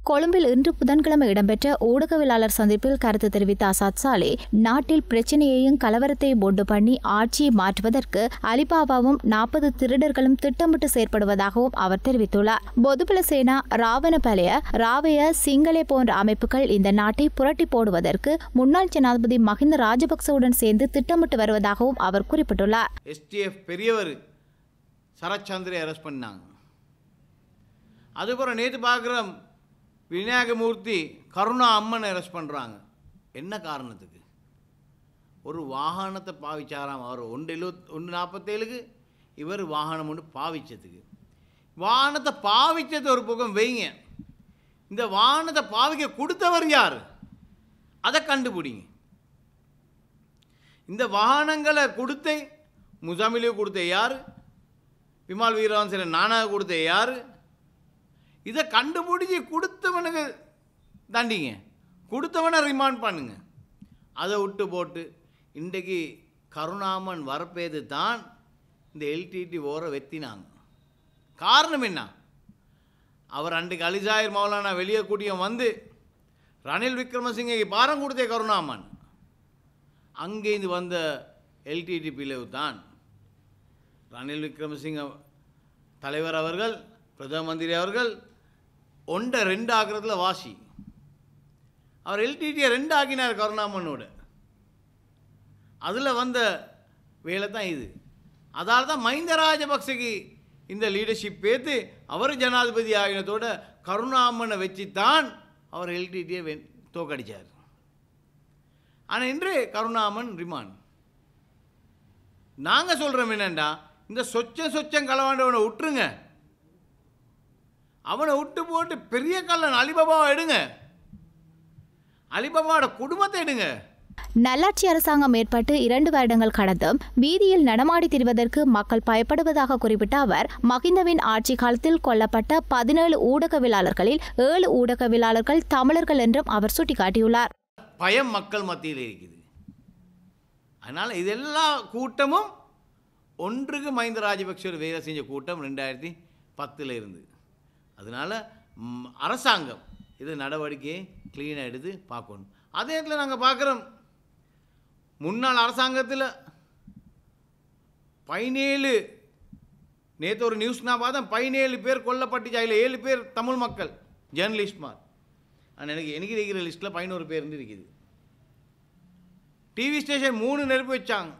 கொழும்பில் இன்று புதன்கிழமை இடம்பெற்ற ஊடகவியலாளர் சந்திப்பில் கருத்து தெரிவித்த அசாத் சாலே நாட்டில் பிரச்சனையையும் கலவரத்தையும் உண்டு பண்ணி ஆட்சியை மாற்றுவதற்கு அலிபாபாவும் நாற்பது திருடர்களும் திட்டமிட்டு செயற்படுவதாகவும் அவர் தெரிவித்துள்ளார் பொதுபல சேனா ராவணபலய ராவய சிங்களே போன்ற அமைப்புகள் இந்த நாட்டை புரட்டி போடுவதற்கு முன்னாள் ஜனாதிபதி மஹிந்த ராஜபக்சவுடன் சேர்ந்து திட்டமிட்டு வருவதாகவும் அவர் குறிப்பிட்டுள்ளார் எஸ்டிஎஃப் பெரியவர் சரத்சந்திரை அரெஸ்ட் பண்ணாங்க அதுக்கப்புறம் நேற்று பார்க்குறோம் விநாயகமூர்த்தி கருணா அம்மனை அரெஸ்ட் பண்ணுறாங்க என்ன காரணத்துக்கு ஒரு வாகனத்தை பாவிச்சாராம் அவர் ஒன்று எழுபத் ஒன்று நாற்பத்தேழுக்கு இவர் வாகனம் ஒன்று பாவிச்சதுக்கு வாகனத்தை பாவிச்சது ஒரு பக்கம் வைங்க இந்த வாகனத்தை பாவிக்க கொடுத்தவர் யார் அதை கண்டுபிடிங்க இந்த வாகனங்களை கொடுத்த முசாமிலு கொடுத்த யார் விமால் வீரவன்சன் நானாக கொடுத்த யார் இதை கண்டுபிடிச்சி கொடுத்தவனுக்கு தாண்டிங்க கொடுத்தவனை ரிமாண்ட் பண்ணுங்க அதை விட்டு போட்டு இன்றைக்கு கருணாமன் வரப்பேது தான் இந்த எல்டிடி ஓரை வெத்தினாங்க காரணம் என்ன அவர் அன்றைக்கு அலிசாயர் மௌலானா வெளியே கூட்டியம் வந்து ரணில் விக்ரமசிங்கே பாரம் கொடுத்தே கருணாமன் அங்கேருந்து வந்த எல்டிடி பிளவு தான் ரணில் விக்ரமசிங்க தலைவர் அவர்கள் பிரதம மந்திரி அவர்கள் ஒன்றை ரெண்டு ஆக்குறதுல வாசி அவர் எல்டிடியை ரெண்டு ஆக்கினார் கருணாமனோட அதில் வந்த வேலை தான் இது அதால தான் மஹிந்த ராஜபக்சக்கு இந்த லீடர்ஷிப் பேத்து அவர் ஜனாதிபதி ஆகினத்தோட கருணாமனை வச்சு தான் அவர் எல்டிடியை வெ தோக்கடிச்சார் ஆனால் இன்று கருணாமன் ரிமாண்ட் நாங்கள் சொல்கிறோம் என்னண்டா இந்த சொச்சம் சொச்சம் களவாண்டவனை விட்டுருங்க அவனை விட்டு போட்டு பெரிய கல்லன் அலிபாபாவை எடுங்க அலிபாபாவோட குடும்பத்தை எடுங்க நல்லாட்சி அரசாங்கம் ஏற்பட்டு இரண்டு வருடங்கள் கடந்தும் வீதியில் நடமாடி திரிவதற்கு மக்கள் பயப்படுவதாக குறிப்பிட்ட அவர் மகிந்தவின் ஆட்சி காலத்தில் கொல்லப்பட்ட பதினேழு ஊடகவியலாளர்களில் ஏழு ஊடகவியலாளர்கள் தமிழர்கள் என்றும் அவர் சுட்டிக்காட்டியுள்ளார் பயம் மக்கள் மத்தியில் இருக்குது அதனால் இதெல்லாம் கூட்டமும் ஒன்றுக்கு மஹிந்த ராஜபக்சர் வேலை செஞ்ச கூட்டம் ரெண்டாயிரத்தி பத்தில் இருந்து அதனால் ம், அரசாங்கம் இது நடவடிக்கையை க்ளீனாக எடுத்து பார்க்கணும் அதே இடத்துல நாங்கள் பார்க்குறோம் முன்னாள் அரசாங்கத்தில் பதினேழு நேற்று ஒரு நியூஸ் நான் பார்த்தேன் பதினேழு பேர் கொல்லப்பட்டுச்சு அதில் ஏழு பேர் தமிழ் மக்கள் ஜேர்னலிஸ்ட்மார் ஆனால் எனக்கு எனக்கு இருக்கிற லிஸ்ட்டில் பதினோரு பேர் இருந்து இருக்குது டிவி ஸ்டேஷன் மூணு நெருப்பு வச்சாங்க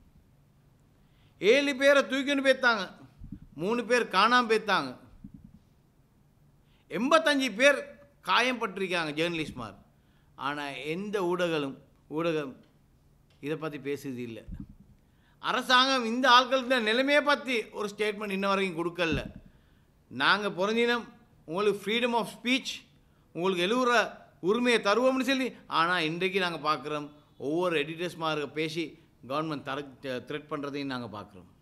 ஏழு பேரை தூக்கின்னு போய்த்தாங்க மூணு பேர் காணாமல் போய்த்தாங்க எண்பத்தஞ்சு பேர் காயம் பட்டிருக்காங்க ஜேர்னலிஸ்ட்மார் ஆனால் எந்த ஊடகம் ஊடகம் இதை பற்றி பேசுறது இல்லை அரசாங்கம் இந்த ஆட்களுக்கு நிலைமையை பற்றி ஒரு ஸ்டேட்மெண்ட் இன்ன வரைக்கும் கொடுக்கல நாங்கள் பிறந்தினம் உங்களுக்கு ஃப்ரீடம் ஆஃப் ஸ்பீச் உங்களுக்கு எழுவுற உரிமையை தருவோம்னு சொல்லி ஆனால் இன்றைக்கு நாங்கள் பார்க்குறோம் ஒவ்வொரு எடிட்டர்ஸ்மாருக்கு பேசி கவர்மெண்ட் தர த்ரெட் பண்ணுறதையும் நாங்கள் பார்க்குறோம்